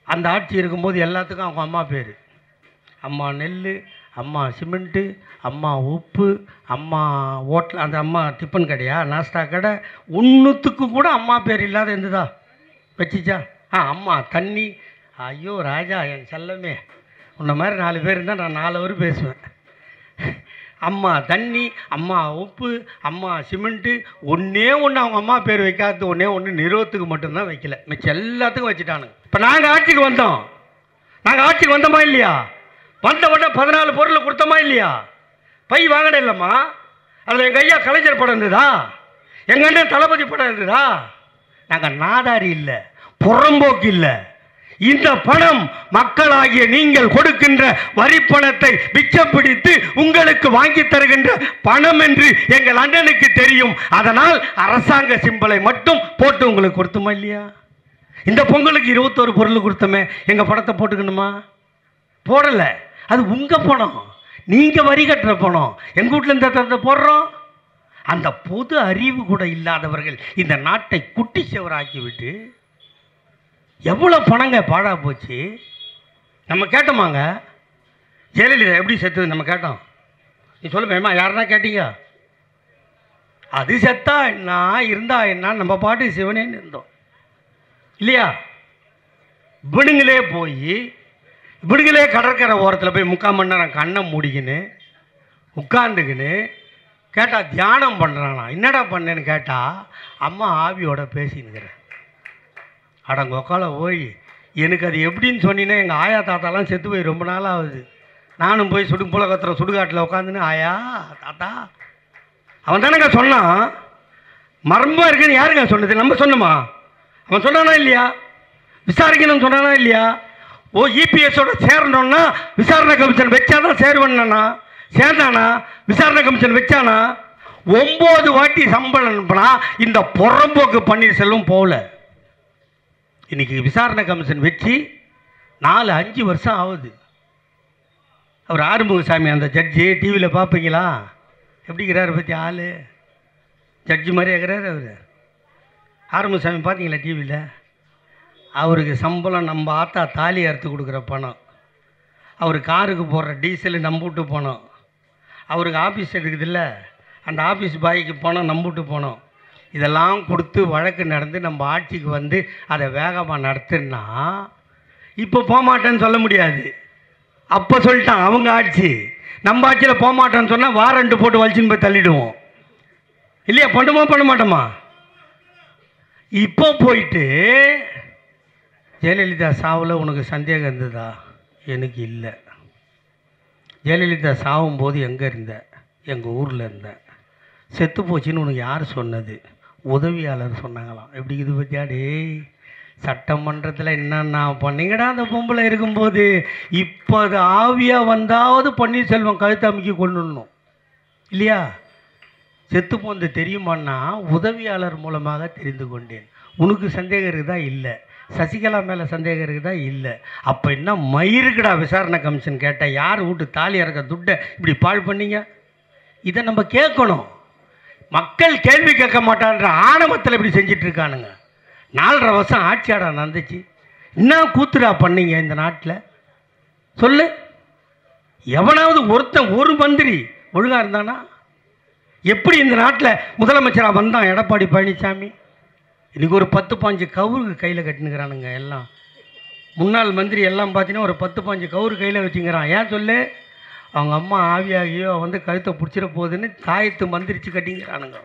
அந்த ஆட்சி இருக்கும்போது எல்லாத்துக்கும் அவங்க அம்மா பேர் அம்மா நெல் அம்மா சிமெண்ட்டு அம்மா உப்பு அம்மா ஓட்டல் அந்த அம்மா டிஃபன் கடையா நாஸ்டா கடை ஒன்றுத்துக்கு கூட அம்மா பேர் இல்லாத இருந்ததா வச்சிச்சா ஆ அம்மா தண்ணி ஐயோ ராஜா என் செல்லமே உன்ன மாதிரி நாலு பேர் இருந்தால் நான் நாலு வரும் பேசுவேன் அம்மா தண்ணி அம்மா உப்பு அம்மா சிமெண்ட்டு ஒன்றே ஒன்று அவங்க அம்மா பேர் வைக்காதது ஒன்றே ஒன்று நிறுவத்துக்கு மட்டும்தான் வைக்கல மிச்சம் எல்லாத்துக்கும் வச்சுட்டானுங்க இப்போ நாங்கள் ஆட்சிக்கு வந்தோம் நாங்கள் ஆட்சிக்கு வந்தோமா இல்லையா வந்த உடனே பதினாலு பொருள் கொடுத்தோமா இல்லையா பை வாங்கின இல்லைம்மா அதில் எங்கள் ஐயா கலைஞர் படம் இருந்ததா எங்கள் அண்ணன் தளபதி படம் இருந்ததா நாங்கள் நாதாரி இல்லை புறம்போக்கு இல்லை இந்த பணம் மக்களாகிய நீங்கள் கொடுக்கின்ற வரி பணத்தை மிச்சம் பிடித்து உங்களுக்கு வாங்கி தருகின்ற பணம் என்று எங்கள் அண்ணனுக்கு தெரியும் அதனால் அரசாங்க சிம்பலை மட்டும் போட்டு உங்களுக்கு கொடுத்தோமா இல்லையா இந்த பொங்கலுக்கு இருபத்தோரு பொருள் கொடுத்தோமே எங்கள் படத்தை போட்டுக்கணுமா போடலை அது உங்கள் பணம் நீங்கள் வரி கட்டுற பணம் எங்கள் வீட்டில் இந்த தரத்தை போடுறோம் அந்த பொது அறிவு கூட இல்லாதவர்கள் இந்த நாட்டை குட்டி செவராக்கி விட்டு எவ்வளோ பணங்க பாழா போச்சு நம்ம கேட்டோமாங்க ஜெயலலிதா எப்படி செத்துது நம்ம கேட்டோம் நீ சொல்லுமேம்மா யாருன்னா கேட்டீங்க அது செத்தா என்ன இருந்தா என்ன நம்ம பாட்டு சிவனேன்னு இருந்தோம் இல்லையா இவனுங்களே போய் இவனுங்களே கடற்கரை ஓரத்தில் போய் முக்கால் மணி நேரம் கண்ணை மூடிக்கின்னு உட்காந்துக்கின்னு கேட்டால் தியானம் பண்ணுறானா என்னடா பண்ணேன்னு கேட்டால் அம்மா ஆவியோட பேசினுக்கிறேன் அடங்க உக்கால போய் எனக்கு அது எப்படின்னு சொன்னீங்கன்னா எங்கள் ஆயா தாத்தாலாம் செத்து போய் ரொம்ப நாள் ஆகுது நானும் போய் சுடு புலகத்துற சுடுகாட்டில் உட்காந்துன்னு ஆயா தாத்தா அவன் தானேங்க சொன்னான் மர்மமாக இருக்குன்னு யாருங்க சொன்னது நம்ம சொன்னோமா அவன் சொன்னானா இல்லையா விசாரிக்கணும்னு சொன்னானா இல்லையா ஓ இபிஎஸோட சேரணும்னா விசாரணை கமிஷன் வச்சாதான் சேருவண்ணா சேர்ந்தானா விசாரணை கமிஷன் வச்சானா ஒம்பது வாட்டி சம்பளம் அனுப்புனா இந்த புறம்போக்கு பன்னீர்செல்வம் போகல இன்னைக்கு விசாரணை கமிஷன் வச்சு நாலு அஞ்சு வருஷம் ஆகுது அவர் ஆறுமுகசாமி அந்த ஜட்ஜி டிவியில் பார்ப்பீங்களா எப்படிங்கிறாரு பற்றி ஆள் ஜட்ஜி மாதிரி இருக்கிறாரு அவர் ஆறுமுகசாமி பார்த்தீங்களா டிவியில் அவருக்கு சம்பளம் நம்ம ஆத்தா தாலி அறுத்து கொடுக்குற பணம் அவர் காருக்கு போடுற டீசல் நம்பிட்டு போனோம் அவருக்கு ஆஃபீஸ் இருக்குதுல்ல அந்த ஆஃபீஸ் பாய்க்கு போனோம் நம்பிட்டு போனோம் இதெல்லாம் கொடுத்து வழக்கு நடந்து நம்ம ஆட்சிக்கு வந்து அதை வேகமாக நடத்துனா இப்போ போகமாட்டேன்னு சொல்ல முடியாது அப்போ சொல்லிட்டான் அவங்க ஆட்சி நம்ம ஆட்சியில் போகமாட்டேன்னு சொன்னால் வாரண்ட்டு போட்டு வலிச்சுன்னு போய் தள்ளிடுவோம் இல்லையா பண்ணுமா பண்ண மாட்டோமா இப்போ போயிட்டு ஜெயலலிதா சாவில் உனக்கு சந்தேகம் இருந்ததா எனக்கு இல்லை ஜெயலலிதா சாகும்போது எங்கே இருந்த எங்கள் ஊரில் இருந்தேன் செத்து போச்சுன்னு உனக்கு யார் சொன்னது உதவியாளர் சொன்னாங்களாம் எப்படி இது பற்றியா டேய் சட்டமன்றத்தில் என்னென்ன பண்ணீங்கடா அந்த பொம்பளை இருக்கும்போது இப்போ அது ஆவியாக வந்தாவது பன்னீர்செல்வம் கழுத்து அமைக்கி கொண்டுடணும் இல்லையா செத்து போந்து தெரியுமான்னா உதவியாளர் மூலமாக தெரிந்து கொண்டேன் உனக்கு சந்தேகம் இருக்குதா இல்லை சசிகலா மேலே சந்தேகம் இருக்குதா இல்லை அப்போ என்ன மயிருக்குடா விசாரணை கமிஷன் கேட்டால் யார் வீட்டு தாலி இறக்க துட்டை இப்படி பாழ் பண்ணீங்க இதை நம்ம கேட்கணும் மக்கள் கேள்வி கேட்க மாட்டான்ற ஆணவத்தில் இப்படி செஞ்சிட்டு இருக்கானுங்க நாலரை வருஷம் ஆட்சியாடா நடந்துச்சு என்ன கூத்துடா பண்ணீங்க இந்த நாட்டில் சொல்லு எவனாவது ஒருத்தன் ஒரு மந்திரி ஒழுங்காக இருந்தானா எப்படி இந்த நாட்டில் முதலமைச்சராக வந்தான் எடப்பாடி பழனிசாமி இன்னைக்கு ஒரு பத்து பாஞ்சு கவுரு கையில் கட்டினுக்கிறானுங்க எல்லாம் முன்னாள் மந்திரி எல்லாம் பார்த்தீங்கன்னா ஒரு பத்து பாஞ்சு கவுரு கையில் வச்சுங்கிறான் ஏன் சொல்லு அவங்க அம்மா ஆவியாகியோ வந்து கழுத்தை பிடிச்சிட போகுதுன்னு தாயத்து மந்திரிச்சு கட்டிங்கிறானுங்க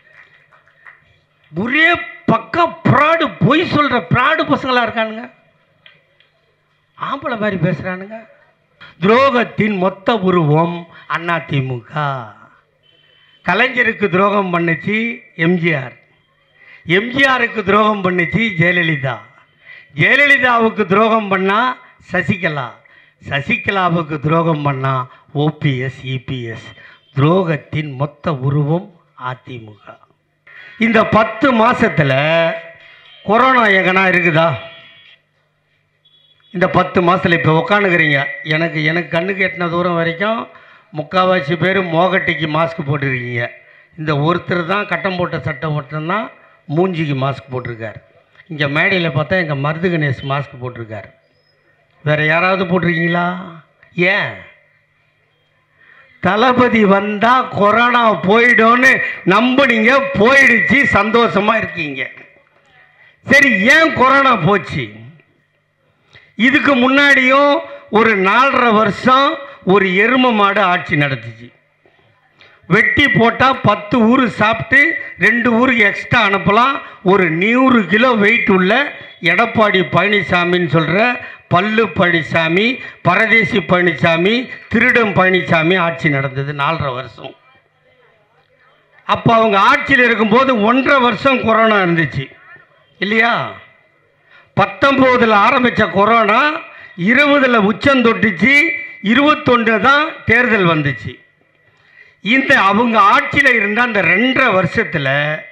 ஒரே பக்கா ப்ராடு பொய் சொல்கிற ப்ராடு பசங்களாக இருக்கானுங்க ஆம்பளை மாதிரி பேசுகிறானுங்க துரோகத்தின் மொத்த உருவம் அதிமுக கலைஞருக்கு துரோகம் பண்ணுச்சு எம்ஜிஆர் எம்ஜிஆருக்கு துரோகம் பண்ணுச்சு ஜெயலலிதா ஜெயலலிதாவுக்கு துரோகம் பண்ணா சசிகலா சசிகலாவுக்கு துரோகம் பண்ணா ஓபிஎஸ் இபிஎஸ் துரோகத்தின் மொத்த உருவம் அதிமுக இந்த பத்து மாசத்துல கொரோனா எங்கன்னா இருக்குதா இந்த பத்து மாதத்தில் இப்போ உக்காந்துக்கிறீங்க எனக்கு எனக்கு கண்ணுக்கு எட்டின தூரம் வரைக்கும் முக்கால்வாசி பேர் மோகட்டிக்கு மாஸ்க் போட்டிருக்கீங்க இந்த ஒருத்தர் தான் கட்டம் போட்ட சட்டை மட்டும்தான் மூஞ்சிக்கு மாஸ்க் போட்டிருக்கார் இங்கே மேடையில் பார்த்தா எங்கள் மருது கணேஷ் மாஸ்க் போட்டிருக்கார் வேற யாராவது போட்டிருக்கீங்களா ஏன் தளபதி வந்தா கொரோனா போயிடும்னு நம்புனீங்க போயிடுச்சு சந்தோஷமா இருக்கீங்க சரி ஏன் கொரோனா போச்சு இதுக்கு முன்னாடியும் ஒரு நாலரை வருஷம் ஒரு எரும மாடு ஆட்சி நடத்துச்சு வெட்டி போட்டால் பத்து ஊர் சாப்பிட்டு ரெண்டு ஊருக்கு எக்ஸ்ட்ரா அனுப்பலாம் ஒரு நூறு கிலோ வெயிட் உள்ள எடப்பாடி பழனிசாமின்னு சொல்கிற பல்லு பழனிசாமி பரதேசி பழனிசாமி திருடம் பழனிசாமி ஆட்சி நடந்தது நாலரை வருஷம் அப்போ அவங்க ஆட்சியில் இருக்கும்போது ஒன்றரை வருஷம் கொரோனா இருந்துச்சு இல்லையா பத்தொம்போதில் ஆரம்பித்த கொரோனா இருபதில் உச்சம் தொட்டுச்சு இருபத்தொன்று தான் தேர்தல் வந்துச்சு இந்த அவங்க ஆட்சியில் இருந்த அந்த ரெண்டரை வருஷத்தில்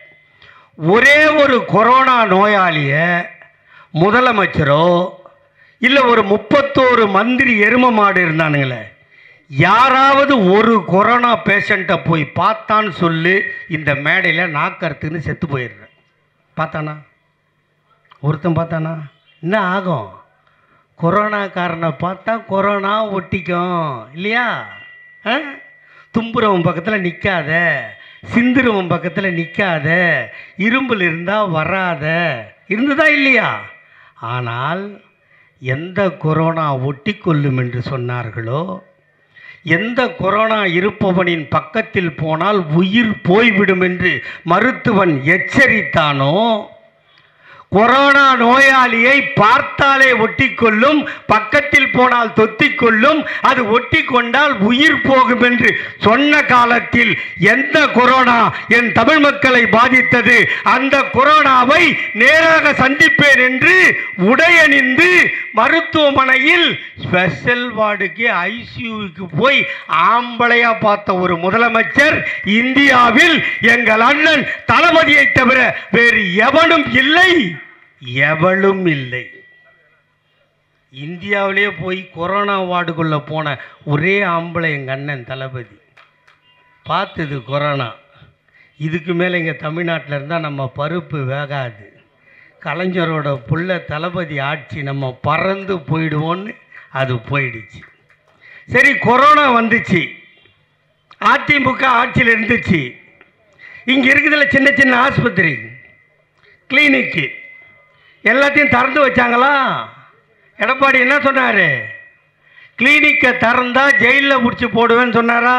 ஒரே ஒரு கொரோனா நோயாளியை முதலமைச்சரோ இல்லை ஒரு முப்பத்தோரு மந்திரி எரும மாடு இருந்தானுங்களே யாராவது ஒரு கொரோனா பேஷண்ட்டை போய் பார்த்தான்னு சொல்லு இந்த மேடையில் நாக்கறுத்துன்னு செத்து போயிடுறேன் பார்த்தானா ஒருத்தன் பார்த்தானா என்ன ஆகும் கொரோனாக்காரனை பார்த்தா கொரோனா ஒட்டிக்கும் இல்லையா ஆ தும்புறவன் பக்கத்தில் நிற்காத சிந்துறவன் பக்கத்தில் நிற்காத இரும்பல் இருந்தால் வராத இருந்ததா இல்லையா ஆனால் எந்த கொரோனா ஒட்டி கொள்ளும் என்று சொன்னார்களோ எந்த கொரோனா இருப்பவனின் பக்கத்தில் போனால் உயிர் போய்விடும் என்று மருத்துவன் எச்சரித்தானோ கொரோனா நோயாளியை பார்த்தாலே ஒட்டிக்கொள்ளும் பக்கத்தில் போனால் தொத்திக்கொள்ளும் அது ஒட்டி கொண்டால் உயிர் போகும் என்று சொன்ன காலத்தில் எந்த கொரோனா என் தமிழ் மக்களை பாதித்தது அந்த கொரோனாவை நேராக சந்திப்பேன் என்று உடையணிந்து மருத்துவமனையில் ஸ்பெஷல் வார்டுக்கு ஐசியூக்கு போய் ஆம்பளையா பார்த்த ஒரு முதலமைச்சர் இந்தியாவில் எங்கள் அண்ணன் தளபதியை தவிர வேறு எவனும் இல்லை எவளும் இல்லை இந்தியாவிலே போய் கொரோனா வார்டுக்குள்ளே போன ஒரே ஆம்பளை எங்கள் அண்ணன் தளபதி பார்த்தது கொரோனா இதுக்கு மேலே இங்கே தமிழ்நாட்டில் இருந்தால் நம்ம பருப்பு வேகாது கலைஞரோட புள்ள தளபதி ஆட்சி நம்ம பறந்து போயிடுவோன்னு அது போயிடுச்சு சரி கொரோனா வந்துச்சு அதிமுக ஆட்சியில் இருந்துச்சு இங்கே இருக்குதுல சின்ன சின்ன ஆஸ்பத்திரி கிளினிக்கு எல்லாத்தையும் திறந்து வச்சாங்களா எடப்பாடி என்ன சொன்னார் கிளினிக்கை திறந்தா ஜெயிலில் பிடிச்சி போடுவேன்னு சொன்னாரா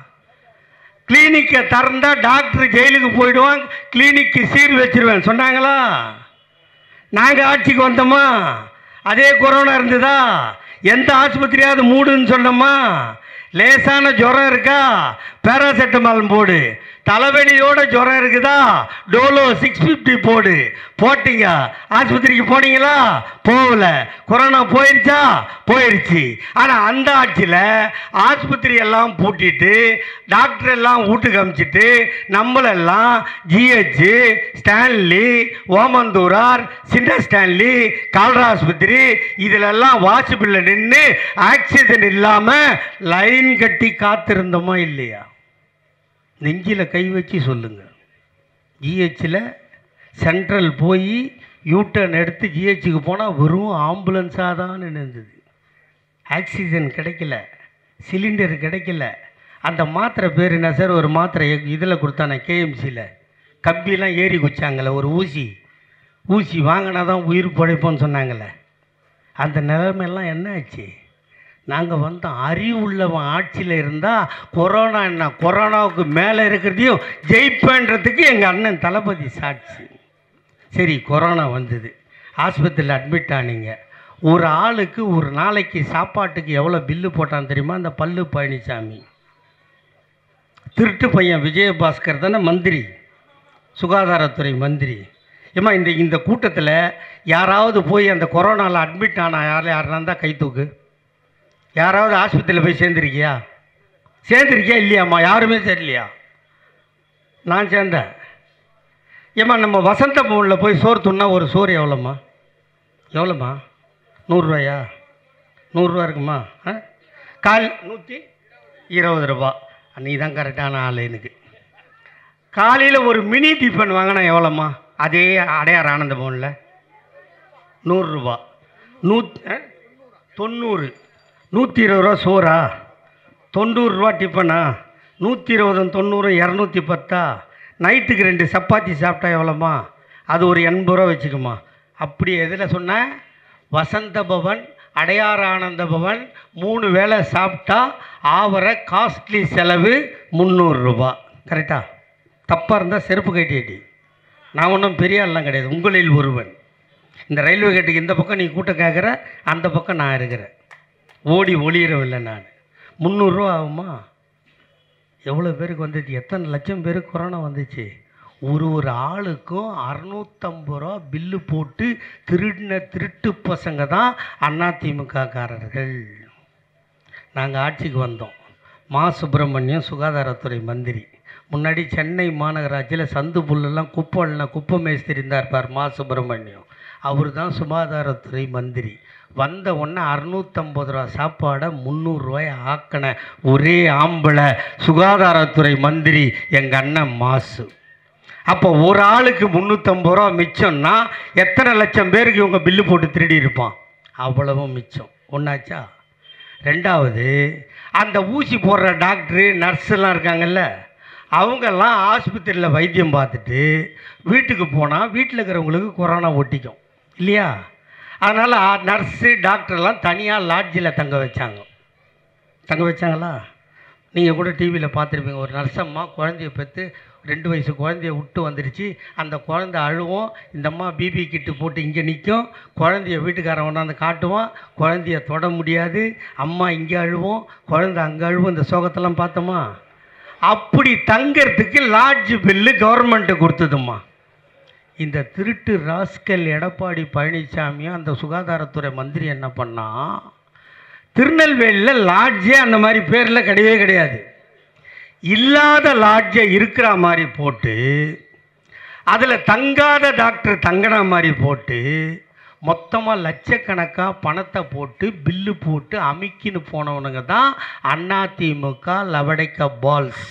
கிளினிக்கை திறந்தா டாக்டர் ஜெயிலுக்கு போயிடுவான் கிளினிக்கு சீர் வச்சிருவேன் சொன்னாங்களா நாங்கள் ஆட்சிக்கு வந்தோமா அதே கொரோனா இருந்ததா எந்த ஆஸ்பத்திரியாவது மூடுன்னு சொன்னோமா லேசான ஜுரம் இருக்கா பேராசெட்டமால் போடு தலைவலியோட ஜுரம் இருக்குதா டோலோ சிக்ஸ் ஃபிஃப்டி போடு போட்டீங்க ஆஸ்பத்திரிக்கு போனீங்களா போகல கொரோனா போயிருச்சா போயிருச்சு ஆனால் அந்த ஆட்சியில் ஆஸ்பத்திரி எல்லாம் பூட்டிட்டு டாக்டர் எல்லாம் வீட்டுக்கு அமிச்சிட்டு நம்மளெல்லாம் ஜிஹெச் ஸ்டான்லி ஓமந்தூரார் சின்ன ஸ்டான்லி கால்ரா ஆஸ்பத்திரி இதிலெல்லாம் வாசிப்பில் நின்று ஆக்சிஜன் இல்லாமல் லைன் கட்டி காத்திருந்தோமா இல்லையா நெஞ்சில் கை வச்சு சொல்லுங்க ஜிஹெச்சில் சென்ட்ரல் போய் யூட்டர்ன் எடுத்து ஜிஹெச்சுக்கு போனால் வெறும் ஆம்புலன்ஸாக தான் இருந்தது ஆக்சிஜன் கிடைக்கல சிலிண்டர் கிடைக்கல அந்த மாத்திரை பேர் என்ன சார் ஒரு மாத்திரை இதில் கொடுத்தானே கேஎம்சியில் கம்பிலாம் ஏறி குச்சாங்களே ஒரு ஊசி ஊசி வாங்கினா தான் உயிர் பிழைப்போன்னு சொன்னாங்களே அந்த நிலைமையெல்லாம் என்ன ஆச்சு நாங்கள் வந்து அறிவுள்ளவன் ஆட்சியில் இருந்தால் கொரோனா என்ன கொரோனாவுக்கு மேலே இருக்கிறதையும் ஜெயிப்பேன்றதுக்கு எங்கள் அண்ணன் தளபதி சாட்சி சரி கொரோனா வந்தது ஆஸ்பத்திரியில் அட்மிட் ஆனீங்க ஒரு ஆளுக்கு ஒரு நாளைக்கு சாப்பாட்டுக்கு எவ்வளோ பில்லு போட்டான் தெரியுமா அந்த பல்லு பழனிசாமி திருட்டு பையன் விஜயபாஸ்கர் தானே மந்திரி சுகாதாரத்துறை மந்திரி ஏம்மா இந்த இந்த கூட்டத்தில் யாராவது போய் அந்த கொரோனாவில் அட்மிட் ஆனா யார் யாருனா இருந்தால் கை தூக்கு யாராவது ஆஸ்பத்திரியில் போய் சேர்ந்துருக்கியா சேர்ந்துருக்கியா இல்லையாம்மா யாருமே சேரலையா நான் சேர்ந்தேன் ஏம்மா நம்ம வசந்த பவனில் போய் சோறு துண்ணா ஒரு சோறு எவ்வளோம்மா எவ்வளோம்மா நூறுரூவாயா நூறுரூவா இருக்குமா ஆ கால் நூற்றி இருபது ரூபா நீ தான் கரெக்டான ஆள் எனக்கு காலையில் ஒரு மினி டிஃபன் வாங்கினா எவ்வளோம்மா அதே அடையார் ஆனந்த பவனில் நூறுரூவா நூ ஆ? தொண்ணூறு நூற்றி இருபது ரூபா சோறா தொண்ணூறுரூவா டிஃபனா நூற்றி இருபதும் தொண்ணூறு இரநூத்தி பத்தா நைட்டுக்கு ரெண்டு சப்பாத்தி சாப்பிட்டா எவ்வளோமா அது ஒரு எண்பது ரூபா வச்சுக்குமா அப்படி எதில் சொன்னேன் வசந்த பவன் அடையாறு ஆனந்த பவன் மூணு வேளை சாப்பிட்டா ஆவர காஸ்ட்லி செலவு முந்நூறுரூபா கரெக்டா தப்பாக இருந்தால் செருப்பு கட்டியடி நான் ஒன்றும் பெரிய ஆள்லாம் கிடையாது உங்களில் ஒருவன் இந்த ரயில்வே கேட்டுக்கு இந்த பக்கம் நீ கூட்டம் கேட்குற அந்த பக்கம் நான் இருக்கிறேன் ஓடி ஒளியிறவில்லை நான் முந்நூறுரூவா ஆகுமா எவ்வளோ பேருக்கு வந்துச்சு எத்தனை லட்சம் பேருக்கு கொரோனா வந்துச்சு ஒரு ஒரு ஆளுக்கும் அறநூற்றம்பது ரூபா பில்லு போட்டு திருடின திருட்டு பசங்க தான் அதிமுககாரர்கள் நாங்கள் ஆட்சிக்கு வந்தோம் மா சுப்பிரமணியம் சுகாதாரத்துறை மந்திரி முன்னாடி சென்னை மாநகராட்சியில் சந்து புல்லெல்லாம் குப்பை அள்ளின குப்பை மேஸ்திரி இருந்தார் பார் மா சுப்பிரமணியம் அவர் தான் சுகாதாரத்துறை மந்திரி வந்த உடனே அறுநூத்தம்பது ரூபா சாப்பாடை முந்நூறுரூவாய் ஆக்கின ஒரே ஆம்பளை சுகாதாரத்துறை மந்திரி எங்கள் அண்ணன் மாசு அப்போ ஒரு ஆளுக்கு முந்நூற்றம்பது ரூபா மிச்சம்னா எத்தனை லட்சம் பேருக்கு இவங்க பில்லு போட்டு திருடி இருப்பான் அவ்வளவும் மிச்சம் ஒன்றாச்சா ரெண்டாவது அந்த ஊசி போடுற டாக்டரு நர்ஸெல்லாம் இருக்காங்கல்ல அவங்கெல்லாம் ஆஸ்பத்திரியில் வைத்தியம் பார்த்துட்டு வீட்டுக்கு போனால் வீட்டில் இருக்கிறவங்களுக்கு கொரோனா ஒட்டிக்கும் இல்லையா அதனால் நர்ஸு டாக்டர்லாம் தனியாக லாட்ஜில் தங்க வச்சாங்க தங்க வச்சாங்களா நீங்கள் கூட டிவியில் பார்த்துருப்பீங்க ஒரு நர்சம்மா குழந்தைய பெற்று ரெண்டு வயசு குழந்தைய விட்டு வந்துடுச்சு அந்த குழந்தை அழுவும் இந்த அம்மா பிபி கிட்டு போட்டு இங்கே நிற்கும் குழந்தைய வீட்டுக்காரன் கொண்டாந்து காட்டுவான் குழந்தைய தொட முடியாது அம்மா இங்கே அழுவோம் குழந்தை அங்கே அழுவும் இந்த சோகத்தெல்லாம் பார்த்தோமா அப்படி தங்கறதுக்கு லாட்ஜ் பில்லு கவர்மெண்ட்டு கொடுத்ததும்மா இந்த திருட்டு ராஸ்கல் எடப்பாடி பழனிசாமியும் அந்த சுகாதாரத்துறை மந்திரி என்ன பண்ணா திருநெல்வேலியில் லாட்ஜே அந்த மாதிரி பேரில் கிடையவே கிடையாது இல்லாத லாட்ஜை இருக்கிற மாதிரி போட்டு அதில் தங்காத டாக்டர் தங்கின மாதிரி போட்டு மொத்தமாக லட்சக்கணக்காக பணத்தை போட்டு பில்லு போட்டு அமுக்கின்னு போனவனுங்க தான் அதிமுக லவடைக்க பால்ஸ்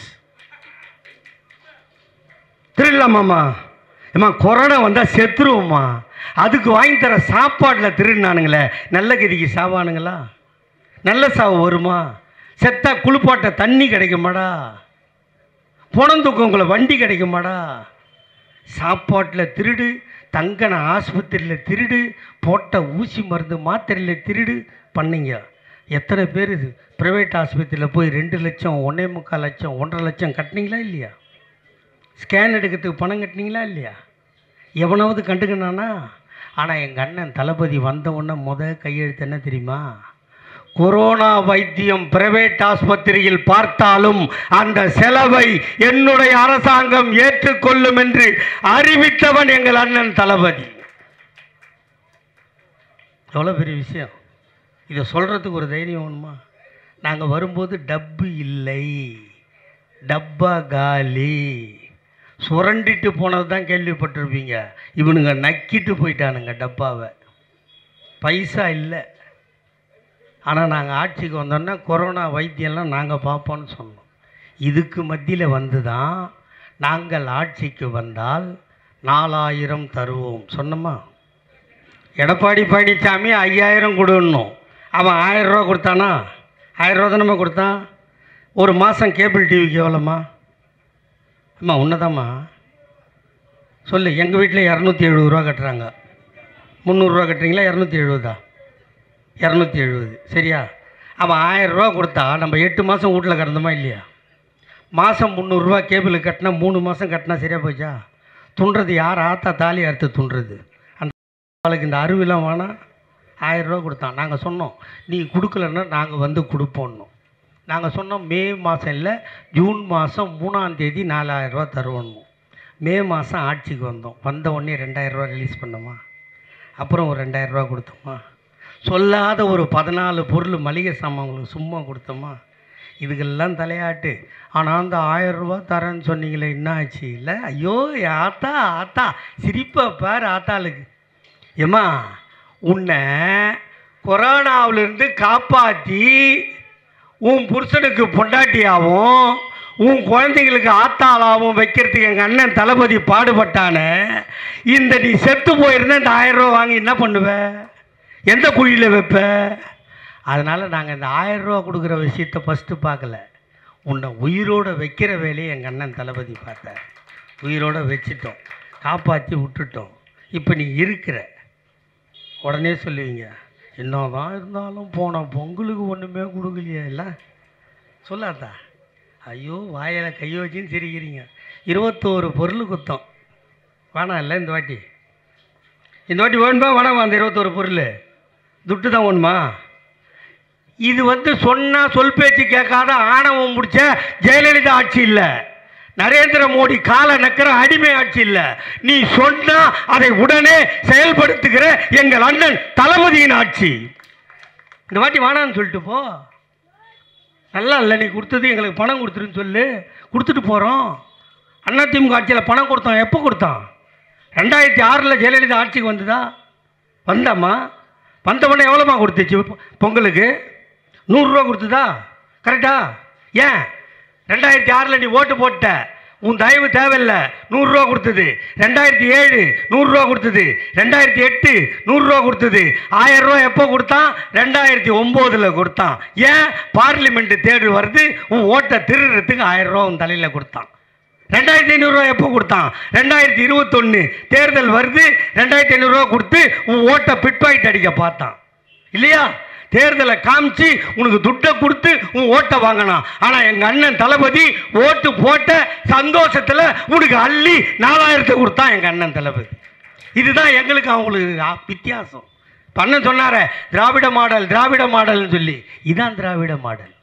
திருடலாமாம்மா ஏம்மா கொரோனா வந்தால் செத்துருவோம்மா அதுக்கு வாங்கி தர சாப்பாட்டில் திருடினானுங்களே நல்ல கதிக்கு சாவானுங்களா நல்ல சாவு வருமா செத்தா குளிப்பாட்ட தண்ணி கிடைக்குமாடா புணந்துக்கவங்கள வண்டி கிடைக்குமாடா சாப்பாட்டில் திருடு தங்கன ஆஸ்பத்திரியில் திருடு போட்ட ஊசி மருந்து மாத்திரையில் திருடு பண்ணீங்க எத்தனை பேர் இது ப்ரைவேட் ஆஸ்பத்திரியில் போய் ரெண்டு லட்சம் ஒன்றே முக்கால் லட்சம் ஒன்றரை லட்சம் கட்டினீங்களா இல்லையா ஸ்கேன் எடுக்கிறதுக்கு பணம் கட்டினீங்களா இல்லையா எவனாவது கண்டுக்கினானா ஆனால் எங்கள் அண்ணன் தளபதி வந்த உடனே முத கையெழுத்து என்ன தெரியுமா கொரோனா வைத்தியம் பிரைவேட் ஆஸ்பத்திரியில் பார்த்தாலும் அந்த செலவை என்னுடைய அரசாங்கம் ஏற்றுக்கொள்ளும் என்று அறிவித்தவன் எங்கள் அண்ணன் தளபதி எவ்வளோ பெரிய விஷயம் இதை சொல்கிறதுக்கு ஒரு தைரியம் வேணுமா நாங்கள் வரும்போது டப்பு இல்லை டப்பா காலி சுரண்டிட்டு போனது தான் கேள்விப்பட்டிருப்பீங்க இவனுங்க நக்கிட்டு போயிட்டானுங்க டப்பாவை பைசா இல்லை ஆனால் நாங்கள் ஆட்சிக்கு வந்தோன்னா கொரோனா வைத்தியம்லாம் நாங்கள் பார்ப்போம்னு சொன்னோம் இதுக்கு மத்தியில் வந்து தான் நாங்கள் ஆட்சிக்கு வந்தால் நாலாயிரம் தருவோம் சொன்னோமா எடப்பாடி பழனிசாமி ஐயாயிரம் கொடுன்னோம் அவன் ஆயிரம் ரூபா கொடுத்தானா ஆயிரம் ரூபா தானம்மா கொடுத்தான் ஒரு மாதம் கேபிள் டிவிக்கு எவ்வளோம்மா அம்மா உன்னதாம்மா சொல்லு எங்கள் வீட்டில் இரநூத்தி எழுபது ரூபா கட்டுறாங்க முந்நூறுரூவா கட்டுறீங்களா இரநூத்தி எழுபதா இரநூத்தி எழுபது சரியா அவன் ஆயிரம் ரூபா கொடுத்தா நம்ம எட்டு மாதம் வீட்டில் கிடந்தோமா இல்லையா மாதம் முந்நூறுரூவா கேபிள் கட்டினா மூணு மாதம் கட்டினா சரியாக போச்சா துண்டுறது யார் ஆத்தா தாலி அறுத்து துண்டுறது அந்த அவளுக்கு இந்த அருவிலாம் வேணாம் ஆயிரம் ரூபா கொடுத்தான் நாங்கள் சொன்னோம் நீ கொடுக்கலன்னா நாங்கள் வந்து கொடுப்போன்னோம் நாங்கள் சொன்னோம் மே மாதம் இல்லை ஜூன் மாதம் மூணாம் தேதி நாலாயிரம் ரூபா தருவோம் மே மாதம் ஆட்சிக்கு வந்தோம் வந்த உடனே ரெண்டாயிரம் ரூபா ரிலீஸ் பண்ணோமா அப்புறம் ஒரு ரெண்டாயிரம் ரூபா கொடுத்தோமா சொல்லாத ஒரு பதினாலு பொருள் மளிகை சாமான்களுக்கு சும்மா கொடுத்தோமா இதுக்கெல்லாம் தலையாட்டு ஆனால் அந்த ஆயிரம் ரூபா தரேன்னு சொன்னீங்களே என்ன ஆச்சு இல்லை ஐயோ என் ஆத்தா ஆத்தா சிரிப்பை பார் ஆத்தாளுக்கு ஏம்மா உன்னை கொரோனாவிலிருந்து காப்பாற்றி உன் புருஷனுக்கு பொண்டாட்டியாகவும் உன் குழந்தைங்களுக்கு ஆத்தாளாகவும் வைக்கிறதுக்கு எங்கள் அண்ணன் தளபதி பாடுபட்டானே இந்த நீ செத்து போயிருந்தா இந்த ஆயிரம் ரூபா வாங்கி என்ன பண்ணுவ எந்த குழியில் வைப்ப அதனால் நாங்கள் இந்த ஆயிரம் ரூபா கொடுக்குற விஷயத்தை ஃபஸ்ட்டு பார்க்கல உன்னை உயிரோட வைக்கிற வேலையை எங்கள் அண்ணன் தளபதி பார்த்தார் உயிரோட வச்சிட்டோம் காப்பாற்றி விட்டுட்டோம் இப்போ நீ இருக்கிற உடனே சொல்லுவீங்க என்னதான் இருந்தாலும் போன பொங்கலுக்கு ஒன்றுமே கொடுக்கலையே இல்லை சொல்லாதா ஐயோ வாயில் கையை வச்சுன்னு சிரிக்கிறீங்க இருபத்தோரு பொருள் குத்தம் வேணாம் இல்லை இந்த வாட்டி இந்த வாட்டி வேணுமா வேணாமா அந்த இருபத்தோரு பொருள் துட்டு தான் வேணுமா இது வந்து சொன்னால் சொல் பேச்சு கேட்காத ஆணவம் முடிச்ச ஜெயலலிதா ஆட்சி இல்லை நரேந்திர மோடி கால நக்கிற அடிமை ஆட்சி இல்லை நீ சொன்னா அதை உடனே செயல்படுத்துகிற எங்கள் அண்ணன் தளபதியின் ஆட்சி இந்த வாட்டி வேணான்னு சொல்லிட்டு போ நல்லா இல்லை நீ கொடுத்தது எங்களுக்கு பணம் கொடுத்துருன்னு சொல்லு கொடுத்துட்டு போகிறோம் அதிமுக ஆட்சியில் பணம் கொடுத்தோம் எப்போ கொடுத்தான் ரெண்டாயிரத்தி ஆறில் ஜெயலலிதா ஆட்சிக்கு வந்ததா வந்தாம்மா வந்தவொடனே எவ்வளோமா கொடுத்துச்சு பொ- பொங்கலுக்கு நூறுரூவா கொடுத்ததா கரெக்டா ஏன் ரெண்டாயிரத்தி ஆறில் நீ ஓட்டு போட்ட உன் தயவு தேவையில்லை நூறுரூவா கொடுத்தது ரெண்டாயிரத்தி ஏழு நூறுரூவா கொடுத்தது ரெண்டாயிரத்தி எட்டு நூறுரூவா கொடுத்தது ஆயிரம் ரூபா எப்போ கொடுத்தான் ரெண்டாயிரத்தி ஒம்போதில் கொடுத்தான் ஏன் பார்லிமெண்ட் தேர்தல் வருது உன் ஓட்டை திருடுறதுக்கு ஆயிரம் ரூபா உன் தலையில் கொடுத்தான் ரெண்டாயிரத்தி ஐநூறுரூவா எப்போ கொடுத்தான் ரெண்டாயிரத்தி இருபத்தொன்று தேர்தல் வருது ரெண்டாயிரத்தி ஐநூறுரூவா கொடுத்து உன் ஓட்டை பிட்பாயிட் அடிக்க பார்த்தான் இல்லையா தேர்தலை காமிச்சு உனக்கு துட்டை கொடுத்து உன் ஓட்டை வாங்கினான் ஆனால் எங்கள் அண்ணன் தளபதி ஓட்டு போட்ட சந்தோஷத்தில் உனக்கு அள்ளி நாலாயிரத்தை கொடுத்தான் எங்கள் அண்ணன் தளபதி இதுதான் எங்களுக்கு அவங்களுக்கு ஆ- வித்தியாசம் பண்ண சொன்னாரே திராவிட மாடல் திராவிட மாடல்னு சொல்லி இதான் திராவிட மாடல்